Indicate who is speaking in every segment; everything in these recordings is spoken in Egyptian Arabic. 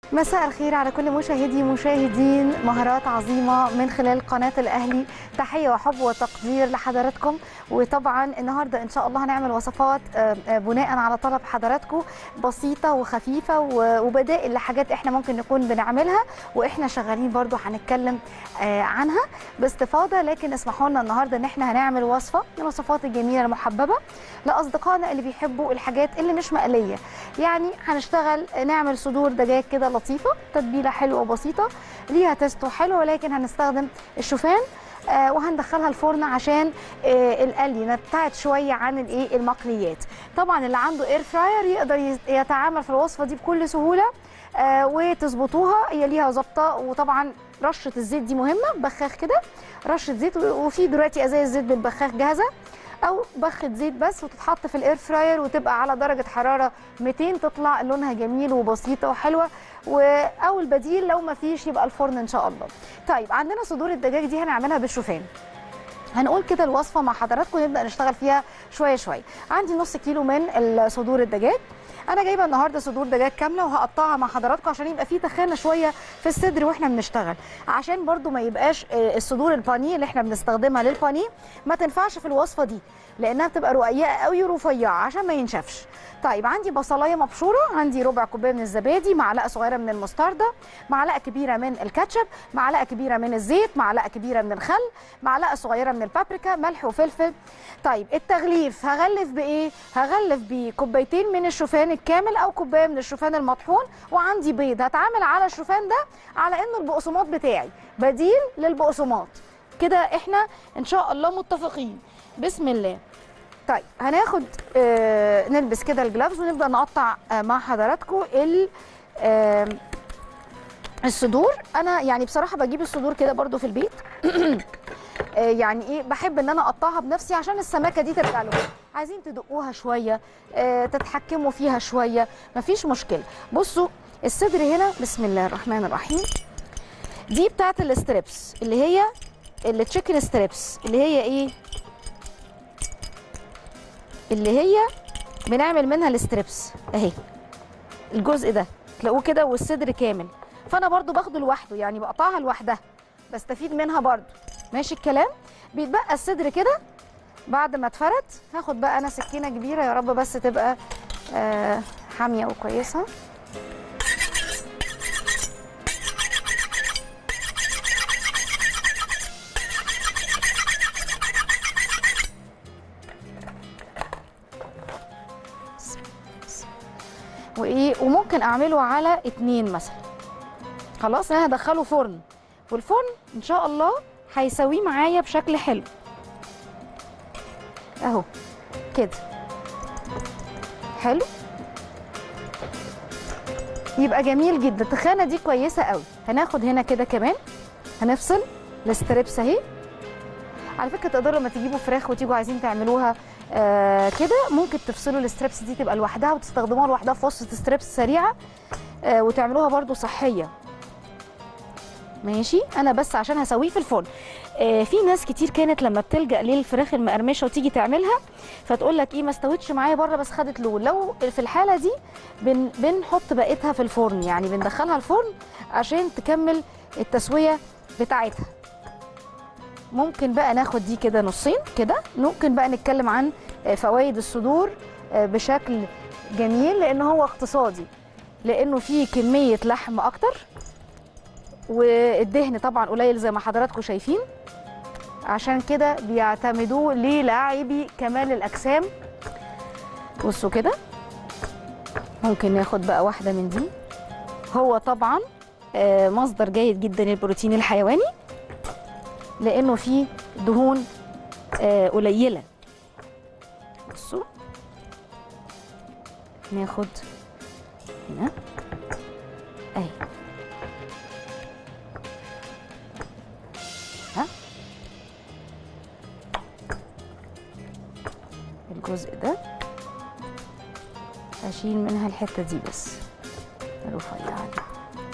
Speaker 1: مساء الخير على كل مشاهدي مشاهدين مهارات عظيمة من خلال قناة الأهلي تحية وحب وتقدير لحضراتكم وطبعا النهاردة إن شاء الله هنعمل وصفات آه، آه، بناء على طلب حضراتكم بسيطة وخفيفة و- وبدائل لحاجات إحنا ممكن نكون بنعملها وإحنا شغالين برضو هنتكلم آه، عنها باستفاضة لكن اسمحوا لنا النهاردة إن إحنا هنعمل وصفة من الوصفات الجميلة المحببة لأصدقائنا اللي بيحبوا الحاجات اللي مش مقلية يعني هنشتغل نعمل صدور دجاج كده لطيفه تتبيله حلوه وبسيطه ليها تيستو حلو ولكن هنستخدم الشوفان آه وهندخلها الفرن عشان آه القلي نبتعد شويه عن الايه المقليات طبعا اللي عنده اير فراير يقدر يز- يتعامل في الوصفه دي بكل سهوله آه وتظبطوها هي ليها ظبطه وطبعا رشه الزيت دي مهمه بخاخ كده رشه زيت و- وفي دلوقتي ازايز زيت بالبخاخ جاهزه او بخه زيت بس وتتحط في الاير فراير وتبقى على درجه حراره 200 تطلع لونها جميل وبسيطه وحلوه و... او البديل لو ما فيش يبقى الفرن ان شاء الله طيب عندنا صدور الدجاج دي هنعملها بالشوفان هنقول كده الوصفه مع حضراتكم نبدا نشتغل فيها شويه شويه عندي نص كيلو من صدور الدجاج انا جايبه النهارده صدور دجاج كامله وهقطعها مع حضراتكم عشان يبقى في تخانه شويه في الصدر واحنا بنشتغل عشان برضو ما يبقاش آه، الصدور البانيه اللي احنا بنستخدمها للبانيه ما تنفعش في الوصفه دي لانها بتبقى رقيقه قوي ورفيعه عشان ما ينشفش طيب عندي بصلايه مبشوره عندي ربع كوبايه من الزبادي معلقه صغيره من المستردة معلقه كبيره من الكاتشب معلقه كبيره من الزيت معلقه كبيره من الخل معلقه صغيره من البابريكا ملح وفلفل طيب التغليف هغلف بايه هغلف بكوبايتين من الشوفان الكامل او كوبايه من الشوفان المطحون وعندي بيض هتعامل على الشوفان ده على انه البقسماط بتاعي بديل للبقسماط كده احنا ان شاء الله متفقين بسم الله طيب هناخد آه نلبس كده الجلافز ونبدا نقطع آه مع حضراتكم ال آه الصدور انا يعني بصراحه بجيب الصدور كده برضو في البيت آه، يعني ايه بحب ان انا اقطعها بنفسي عشان السماكه دي ترجع لهم عايزين تدقوها شويه آه، تتحكموا فيها شويه مفيش مشكله بصوا الصدر هنا بسم الله الرحمن الرحيم دي بتاعت الستريبس اللي هي التشيكن ستريبس اللي هي ايه اللي هي بنعمل منها الستريبس اهي الجزء ده تلاقوه كده والصدر كامل فانا برضو باخده لوحده يعني بقطعها لوحدها بستفيد منها برضو ماشي الكلام بيتبقى الصدر كده بعد ما اتفرد هاخد بقى انا سكينه كبيره يا رب بس تبقى آه حاميه وكويسه وايه وممكن اعمله على اتنين مثلا خلاص انا هدخله فرن والفرن ان شاء الله هيسويه معايا بشكل حلو اهو كده حلو يبقى جميل جدا التخانه دي كويسه قوي هناخد هنا كده كمان هنفصل الستريبس اهي على فكره تقدروا لما تجيبوا فراخ وتيجوا عايزين تعملوها آه كده ممكن تفصلوا الستريبس دي تبقى لوحدها وتستخدموها لوحدها في وصفه ستريبس سريعه آه وتعملوها برضو صحيه ماشي انا بس عشان هسويه في الفرن آه في ناس كتير كانت لما بتلجا للفراخ المقرمشه وتيجي تعملها فتقول لك ايه ما استوتش معايا بره بس خدت لون لو في الحاله دي بن بنحط بقيتها في الفرن يعني بندخلها الفرن عشان تكمل التسويه بتاعتها ممكن بقى ناخد دي كده نصين كده ممكن بقى نتكلم عن آه، فوائد الصدور آه، بشكل جميل لان هو اقتصادي لانه فيه كميه لحم اكتر والدهن طبعا قليل زي ما حضراتكم شايفين عشان كده بيعتمدوه للاعبي كمال الاجسام بصوا كده ممكن ناخد بقى واحده من دي هو طبعا آه، مصدر جيد جدا للبروتين الحيواني لانه فيه دهون آه، قليله بصوا ناخد هنا اهي ها الجزء ده اشيل منها الحته دي بس الرفيعه دي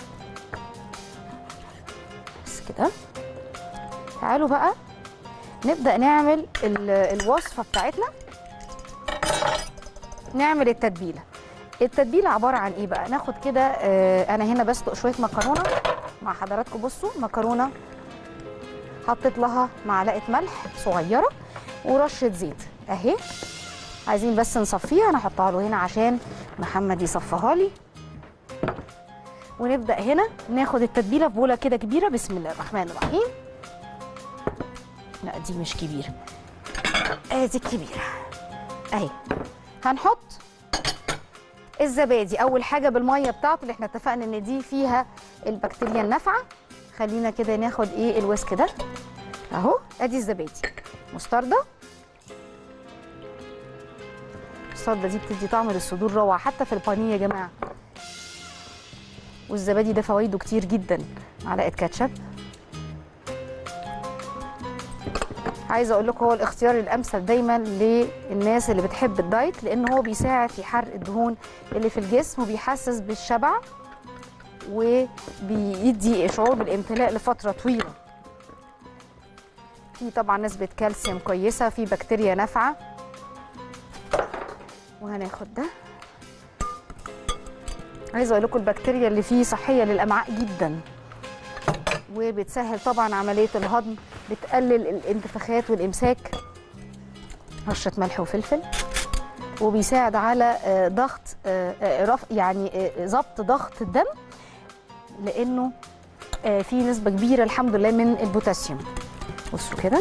Speaker 1: بس كده تعالوا بقى نبدا نعمل ال- الوصفه بتاعتنا نعمل التتبيله التتبيله عباره عن ايه بقى ناخد كده آه انا هنا بسلق شويه مكرونه مع حضراتكم بصوا مكرونه حطيت لها معلقه ملح صغيره ورشه زيت اهي عايزين بس نصفيها انا احطها له هنا عشان محمد يصفها لي ونبدا هنا ناخد التتبيله في بوله كده كبيره بسم الله الرحمن الرحيم لا دي مش كبيره ادي الكبيره اهي هنحط الزبادي اول حاجه بالميه بتاعته اللي احنا اتفقنا ان دي فيها البكتيريا النافعه خلينا كده ناخد ايه الويسك ده اهو ادي الزبادي مستردة المستردة دي بتدي طعم للصدور روعه حتى في البانيه يا جماعه والزبادي ده فوائده كتير جدا معلقه كاتشب عايزه اقول لكم هو الاختيار الامثل دايما للناس اللي بتحب الدايت لان هو بيساعد في حرق الدهون اللي في الجسم وبيحسس بالشبع وبيدي شعور بالامتلاء لفتره طويله في طبعا نسبه كالسيوم كويسه في بكتيريا نافعه وهناخد ده عايزه اقول لكم البكتيريا اللي فيه صحيه للامعاء جدا وبتسهل طبعا عمليه الهضم بتقلل الانتفاخات والامساك رشه ملح وفلفل وبيساعد على آه، ضغط آه، آه، رفع يعني آه، ضبط ضغط الدم لانه آه، فيه نسبه كبيره الحمد لله من البوتاسيوم بصوا كده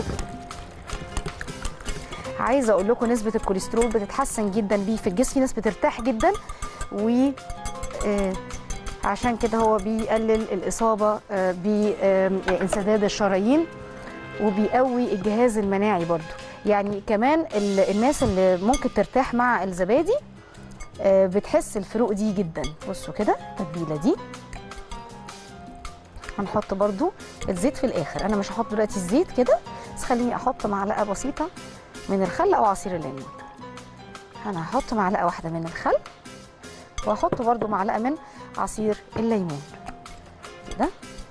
Speaker 1: عايزه اقول لكم نسبه الكوليسترول بتتحسن جدا بيه في الجسم في ناس بترتاح جدا و آه، عشان كده هو بيقلل الإصابة آه، بانسداد الشرايين وبيقوي الجهاز المناعي برضو يعني كمان ال- الناس اللي ممكن ترتاح مع الزبادي آه، بتحس الفروق دي جدا بصوا كده التتبيلة دي هنحط برضو الزيت في الآخر أنا مش هحط دلوقتي الزيت كده بس خليني أحط معلقة بسيطة من الخل أو عصير الليمون أنا هحط معلقة واحدة من الخل وهحط برضو معلقه من عصير الليمون كده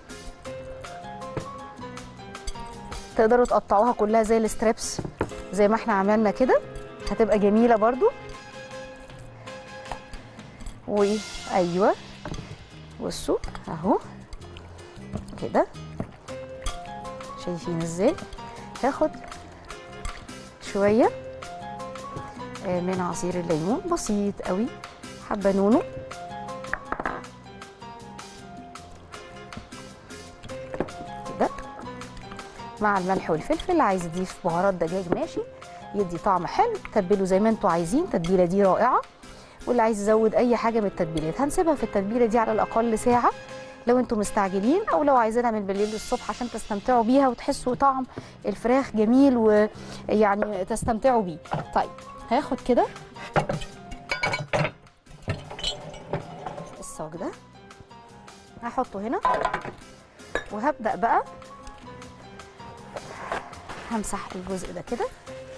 Speaker 1: تقدروا تقطعوها كلها زي الستريبس زي ما احنا عملنا كده هتبقى جميله برضو وايوه بصوا اهو كده شايفين ازاي هاخد شويه آه، من عصير الليمون بسيط قوي حبه نونو كده مع الملح والفلفل عايز يضيف بهارات دجاج ماشي يدي طعم حلو تبلوا زي ما انتوا عايزين التتبيله دي رائعه واللي عايز يزود اي حاجه من التتبيلات هنسيبها في التتبيله دي على الاقل ساعه لو انتوا مستعجلين او لو عايزينها من بالليل للصبح عشان تستمتعوا بيها وتحسوا طعم الفراخ جميل ويعني تستمتعوا بيه طيب هاخد كده الصاج ده هحطه هنا وهبدأ بقى همسح الجزء ده كده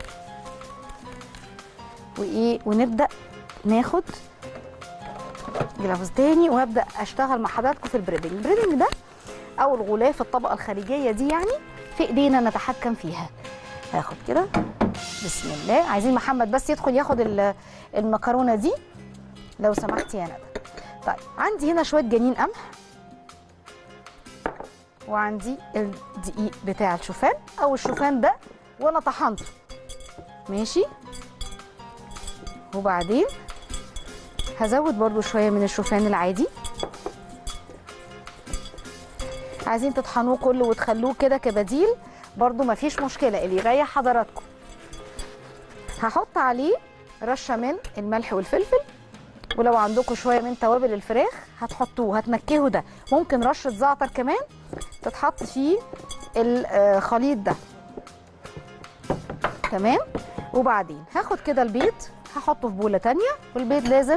Speaker 1: وايه ونبدأ ناخد جلافز تاني وهبدأ اشتغل مع حضراتكم في البريدنج البريدنج ده او الغلاف الطبقة الخارجية دي يعني في ايدينا نتحكم فيها هاخد كده بسم الله عايزين محمد بس يدخل ياخد ال- المكرونة دي لو سمحت يا ندى طيب عندي هنا شويه جنين قمح وعندي الدقيق بتاع الشوفان او الشوفان ده وانا طحنته ماشي وبعدين هزود برضو شويه من الشوفان العادي عايزين تطحنوه كله وتخلوه كده كبديل برضو مفيش مشكله اللي يريح حضراتكم هحط عليه رشه من الملح والفلفل ولو عندكم شويه من توابل الفراخ هتحطوه هتنكهوا ده ممكن رشه زعتر كمان تتحط فيه الخليط ده تمام وبعدين هاخد كده البيض هحطه في بوله تانية والبيض لازم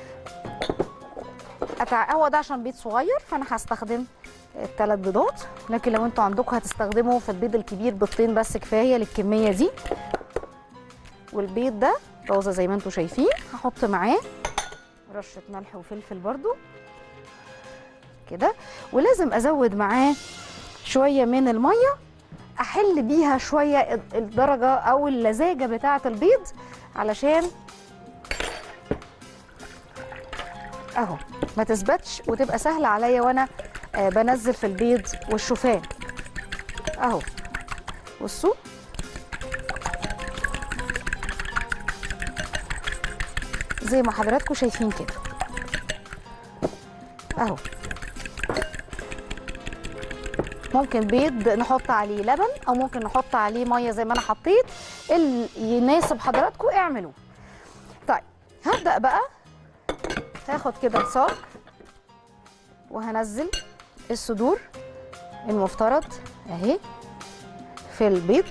Speaker 1: أتع... هو ده عشان بيض صغير فانا هستخدم الثلاث بيضات لكن لو انتوا عندكم هتستخدموا في البيض الكبير بيضتين بس كفايه للكميه دي والبيض ده روزه زي ما انتوا شايفين هحط معاه رشه ملح وفلفل برضو كده ولازم ازود معاه شويه من الميه احل بيها شويه الدرجه او اللزاجه بتاعه البيض علشان اهو ما تثبتش وتبقى سهله عليا وانا آه بنزل في البيض والشوفان اهو بصوا زي ما حضراتكم شايفين كده اهو ممكن بيض نحط عليه لبن او ممكن نحط عليه ميه زي ما انا حطيت اللي يناسب حضراتكم اعملوه طيب هبدا بقى هاخد كده الصاج وهنزل الصدور المفترض اهي في البيض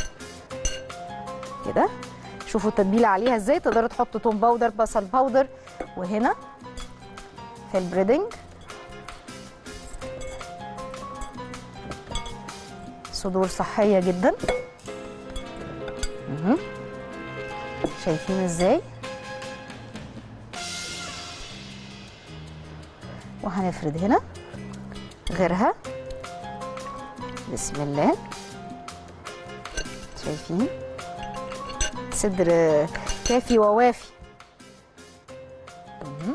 Speaker 1: كده شوفوا التتبيله عليها ازاي تقدروا تحطوا توم باودر بصل باودر وهنا في البريدنج صدور صحيه جدا مهم. شايفين ازاي وهنفرد هنا غيرها بسم الله شايفين صدر كافي ووافي مهم.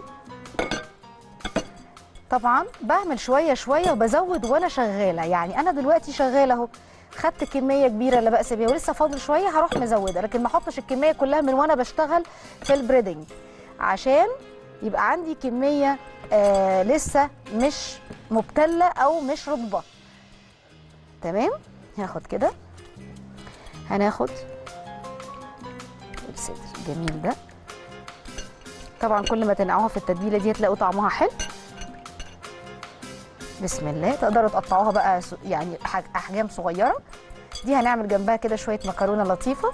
Speaker 1: طبعا بعمل شويه شويه وبزود وانا شغاله يعني انا دلوقتي شغاله اهو خدت كميه كبيره لا باس بيها ولسه فاضل شويه هروح مزوده لكن ما احطش الكميه كلها من وانا بشتغل في البريدنج عشان يبقى عندي كميه آه لسه مش مبتله او مش رطبه تمام هاخد كده هناخد الصدر الجميل ده طبعا كل ما تنقعوها في التتبيله دي هتلاقوا طعمها حلو بسم الله تقدروا تقطعوها بقى س- يعني حج- احجام صغيره دي هنعمل جنبها كده شويه مكرونه لطيفه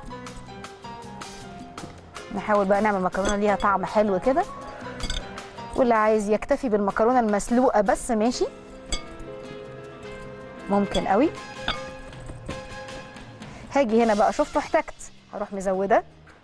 Speaker 1: نحاول بقى نعمل مكرونه ليها طعم حلو كده واللي عايز يكتفي بالمكرونه المسلوقه بس ماشي ممكن قوي هاجي هنا بقى شفتوا احتجت هروح مزوده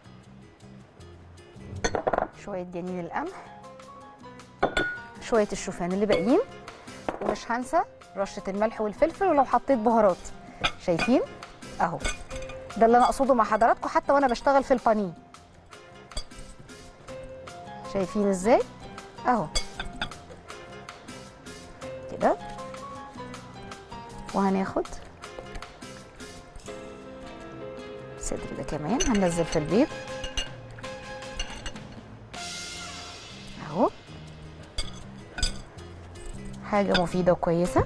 Speaker 1: شويه جنين القمح شويه الشوفان اللي باقيين ومش هنسى رشه الملح والفلفل ولو حطيت بهارات شايفين اهو ده اللي انا اقصده مع حضراتكم حتى وانا بشتغل في البانيه شايفين ازاي اهو كده وهناخد الصدر ده كمان هننزل في البيض اهو حاجة مفيدة وكويسة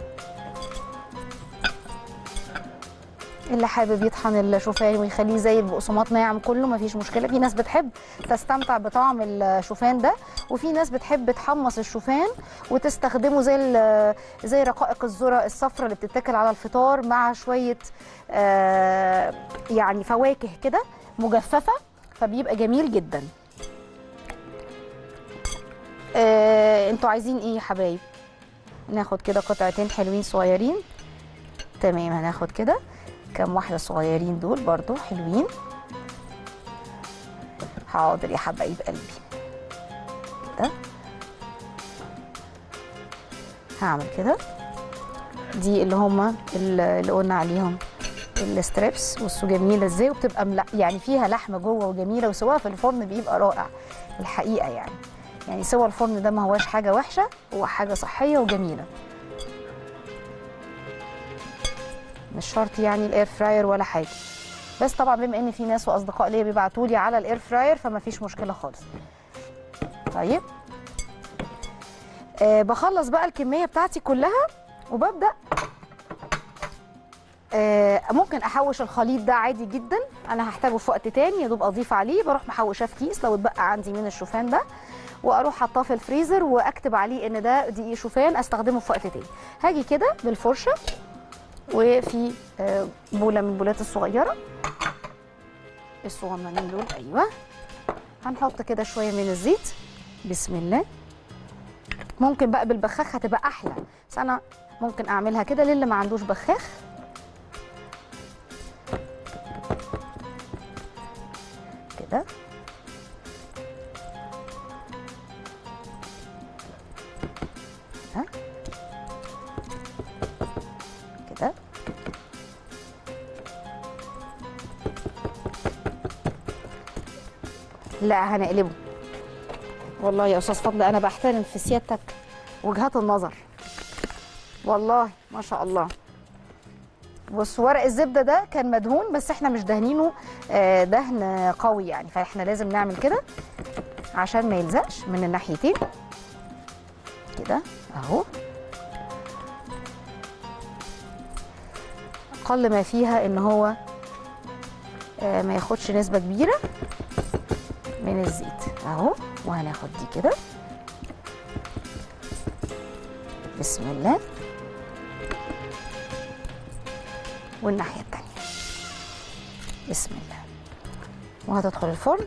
Speaker 1: اللي حابب يطحن الشوفان ويخليه زي البقسماط ناعم كله مفيش مشكله في ناس بتحب تستمتع بطعم الشوفان ده وفي ناس بتحب تحمص الشوفان وتستخدمه زي ال- زي رقائق الذره الصفراء اللي بتتاكل على الفطار مع شويه آه، يعني فواكه كده مجففه فبيبقى جميل جدا آه، انتوا عايزين ايه يا حبايب ناخد كده قطعتين حلوين صغيرين تمام هناخد كده كام واحدة صغيرين دول برضو حلوين حاضر يا حبايب قلبي كده هعمل كده دي اللي هما اللي قلنا عليهم الستريبس بصوا جميله ازاي وبتبقى ملا يعني فيها لحمه جوه وجميله وسواها في الفرن بيبقى رائع الحقيقه يعني يعني سوى الفرن ده ما هواش حاجه وحشه هو حاجه صحيه وجميله مش شرط يعني الاير فراير ولا حاجه بس طبعا بما ان في ناس واصدقاء ليا بيبعتوا لي على الاير فراير فما فيش مشكله خالص طيب آه بخلص بقى الكميه بتاعتي كلها وببدا آه ممكن احوش الخليط ده عادي جدا انا هحتاجه في وقت تاني يا دوب اضيف عليه بروح محوشاه في كيس لو اتبقى عندي من الشوفان ده واروح حاطاه في الفريزر واكتب عليه ان ده دقيق شوفان استخدمه في وقت تاني هاجي كده بالفرشه وفي آه، بوله من البولات الصغيره الصغننين دول ايوه هنحط كده شويه من الزيت بسم الله ممكن بقى بالبخاخ هتبقى احلى بس انا ممكن اعملها كده للي ما عندوش بخاخ كده كده كده لا هنقلبه والله يا استاذ فضل انا بحترم في سيادتك وجهات النظر والله ما شاء الله بص ورق الزبده ده كان مدهون بس احنا مش دهنينه آه، دهن قوي يعني فاحنا لازم نعمل كده عشان ما يلزقش من الناحيتين كده اهو اقل ما فيها ان هو آه، ما ياخدش نسبه كبيره من الزيت اهو وهناخد دي كده بسم الله والناحيه التانيه بسم الله وهتدخل الفرن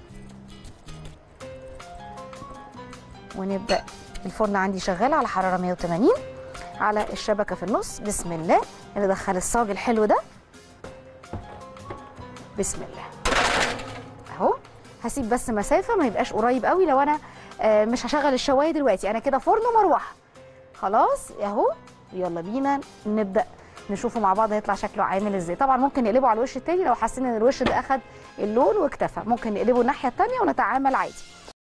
Speaker 1: ونبدا الفرن عندي شغال على حراره 180 على الشبكه في النص بسم الله ندخل الصاج الحلو ده بسم الله اهو هسيب بس مسافه ما يبقاش قريب قوي لو انا آه، مش هشغل الشوايه دلوقتي انا كده فرن ومروحه خلاص اهو يلا بينا نبدا نشوفه مع بعض هيطلع شكله عامل ازاي طبعا ممكن نقلبه على الوش التاني لو حاسين ان الوش ده اخد اللون واكتفى ممكن نقلبه الناحيه التانيه ونتعامل عادي